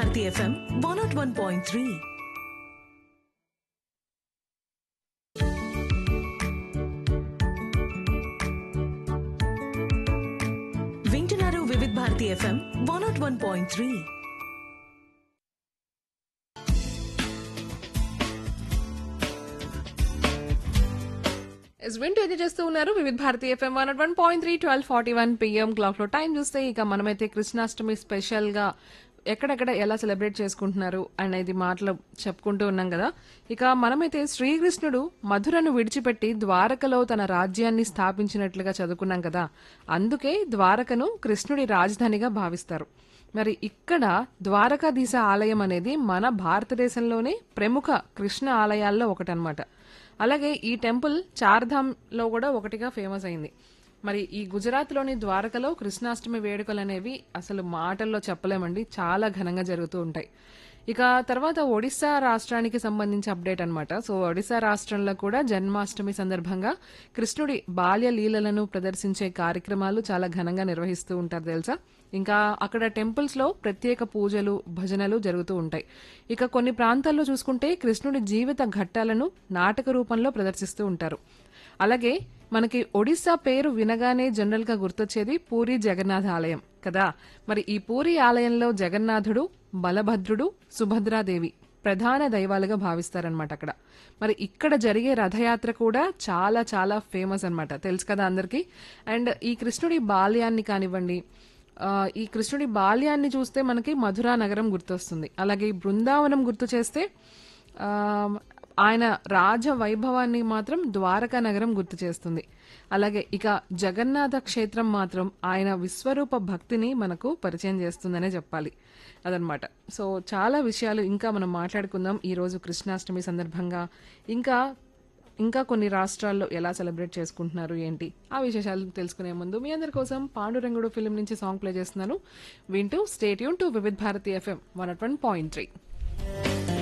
Bharati FM one nought one point three వింటున్నారు Vividh Bharati FM one nought one point three ఎస్ వింటూ enjoy చేస్తూ ఉన్నారు Vividha Bharati FM one one point three twelve forty one PM clock లో time చూస్తే ఇక మనమైతే కృష్ణాష్టమి స్పెషల్ గా ఎక్కడెక్కడ ఎలా సెలబ్రేట్ చేసుకుంటున్నారు అనేది మాటలు చెప్పుకుంటూ ఉన్నాం కదా ఇక మనమైతే శ్రీకృష్ణుడు మధురను విడిచిపెట్టి ద్వారకలో తన రాజ్యాన్ని స్థాపించినట్లుగా చదువుకున్నాం కదా అందుకే ద్వారకను కృష్ణుడి రాజధానిగా భావిస్తారు మరి ఇక్కడ ద్వారకాధీశ ఆలయం అనేది మన భారతదేశంలోనే ప్రముఖ కృష్ణ ఆలయాల్లో ఒకటనమాట అలాగే ఈ టెంపుల్ చార్ధామ్ లో కూడా ఒకటిగా ఫేమస్ అయింది మరి ఈ గుజరాత్లోని ద్వారకలో కృష్ణాష్టమి వేడుకలు అనేవి అసలు మాటల్లో చెప్పలేమండి చాలా ఘనంగా జరుగుతూ ఉంటాయి ఇక తర్వాత ఒడిశా రాష్ట్రానికి సంబంధించి అప్డేట్ అన్నమాట సో ఒడిశా రాష్ట్రంలో కూడా జన్మాష్టమి సందర్భంగా కృష్ణుడి బాల్య లీలలను ప్రదర్శించే కార్యక్రమాలు చాలా ఘనంగా నిర్వహిస్తూ ఉంటారు తెలుసా ఇంకా అక్కడ టెంపుల్స్ లో ప్రత్యేక పూజలు భజనలు జరుగుతూ ఉంటాయి ఇక కొన్ని ప్రాంతాల్లో చూసుకుంటే కృష్ణుడి జీవిత ఘట్టాలను నాటక రూపంలో ప్రదర్శిస్తూ ఉంటారు అలాగే మనకి ఒడిశా పేరు వినగానే జనరల్ గా గుర్తొచ్చేది పూరి జగన్నాథ ఆలయం కదా మరి ఈ పూరి ఆలయంలో జగన్నాథుడు బలభద్రుడు సుభద్రాదేవి ప్రధాన దైవాలుగా భావిస్తారనమాట అక్కడ మరి ఇక్కడ జరిగే రథయాత్ర కూడా చాలా చాలా ఫేమస్ అన్నమాట తెలుసు కదా అందరికీ అండ్ ఈ కృష్ణుడి బాల్యాన్ని కానివ్వండి ఆ, ఈ కృష్ణుడి బాల్యాన్ని చూస్తే మనకి మధురా నగరం గుర్తొస్తుంది అలాగే ఈ బృందావనం గుర్తు చేస్తే ఆ, ఆయన రాజ వైభవాన్ని మాత్రం ద్వారకా నగరం గుర్తు చేస్తుంది అలాగే ఇక జగన్నాథ క్షేత్రం మాత్రం ఆయన విశ్వరూప భక్తిని మనకు పరిచయం చేస్తుందనే చెప్పాలి అదనమాట సో చాలా విషయాలు ఇంకా మనం మాట్లాడుకుందాం ఈ రోజు కృష్ణాష్టమి సందర్భంగా ఇంకా ఇంకా కొన్ని రాష్ట్రాల్లో ఎలా సెలబ్రేట్ చేసుకుంటున్నారు ఏంటి ఆ విశేషాలు తెలుసుకునే ముందు మీ అందరి కోసం పాండురంగుడు ఫిలిం నుంచి సాంగ్ ప్లే చేస్తున్నాను వింటూ stay tune to Vividh Bharati FM one point three